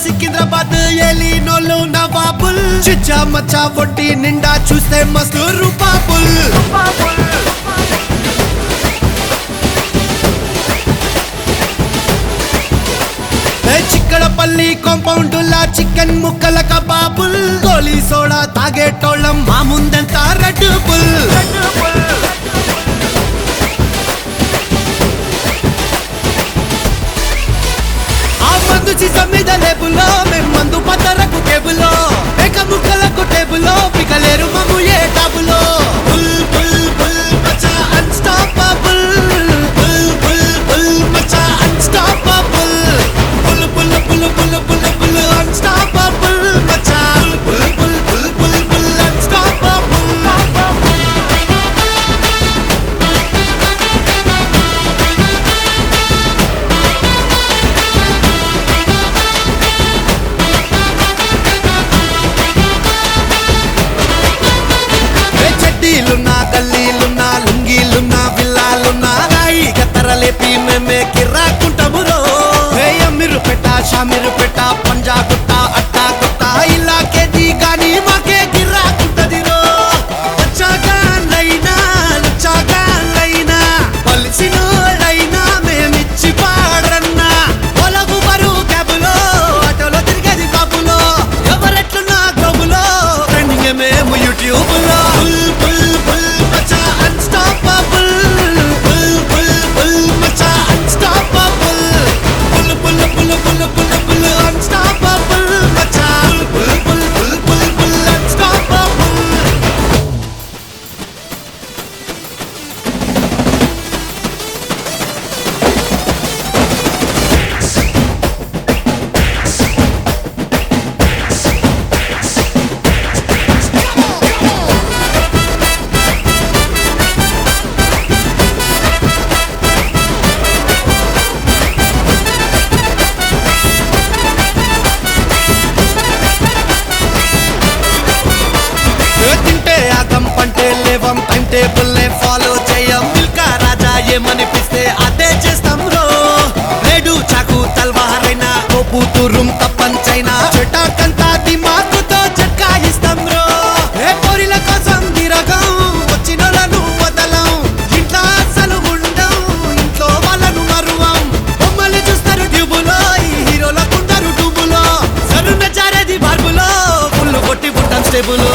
సికింద్రాబాద్ ఏలినోళ్ళు నవాబుల్ చిచ్చా మచ్చా వడ్డీ నిండా చూస్తే మస్తు రూపాబుల్ ఏ చిక్కడపల్లి కాంపౌండ్ లా చికెన్ ముక్కల కబాబుల్ గోలీ సోడా తాగేటోళ్ళం మా ముందంతా రెడ్ బుల్ ఆ మందు సీసం మీద లేబులో మేం మందు పద్దరకు టేబులో ఏక ముక్కలకు టేబులో పికలేరు మమ్ము ఏ టాబులో బుల్ బుల్ బుల్ మచా అన్స్టాపబుల్ బుల్ బుల్ బుల్ మచా unstoppable bull bull bull bull bull bull unstoppable మచా bull bull bull bull bull unstoppable ఏ చెడ్డీలున్నా గల్లీలున్నా లుంగీలున్నా విల్లాలున్నా రాయి గత్తరలేపి మేమే కిర్రాకుంటాము రో ఏ అమ్మిరు పెట్ట షామిరు పెట్ట పంజా గుట్ట అట్టా గుట్ట ఇలా కేజీ కానీ మాకే గిర్రాకుంటది రో వచ్చాగాళ్ళైనా లుచ్చాగాళ్ళైనా పలిసినోళ్ళైనా మేమిచ్చి పాడరన్నా పొలగు బరువు క్యాబులో ఆటోలో తిరిగేది బాబులో ఎవరెట్లున్నా గ్లోబులో ట్రెండింగ్ మేము యూట్యూబ్ లో బుల్ బుల్ బుల్ మచా అన్స్టాపబుల్ బుల్ బుల్ బుల్ మచా unstoppable bull bull bull bull bull bull unstoppable మచా bull bull bull bull bull unstoppable ఏ తింటే ఆగం పంటే లేవం టైం టేబుల్ ఫాలో చేయం మిల్కా రాజా ఏమనిపిస్తే అదే చేస్తాం రో లేడు చాకు తల్వారైనా కోపు తురుం తప్పంచైనా చెటాకంతా దిమాకుతో చట్కాయిస్తాం రో ఏ పోరిల కోసం దిరగం వచ్చినోళ్ళను వదలం ఇంట్లో అసలు ఉండం ఇంట్లో వాళ్ళను మరువం బొమ్మలు చూస్తారు ట్యూబులో ఈ హీరోలకు ఉంటారు ట్యూబులో సరున్న జారేది బార్బులో ఫుల్ కొట్టి పుట్టాం స్టేబులో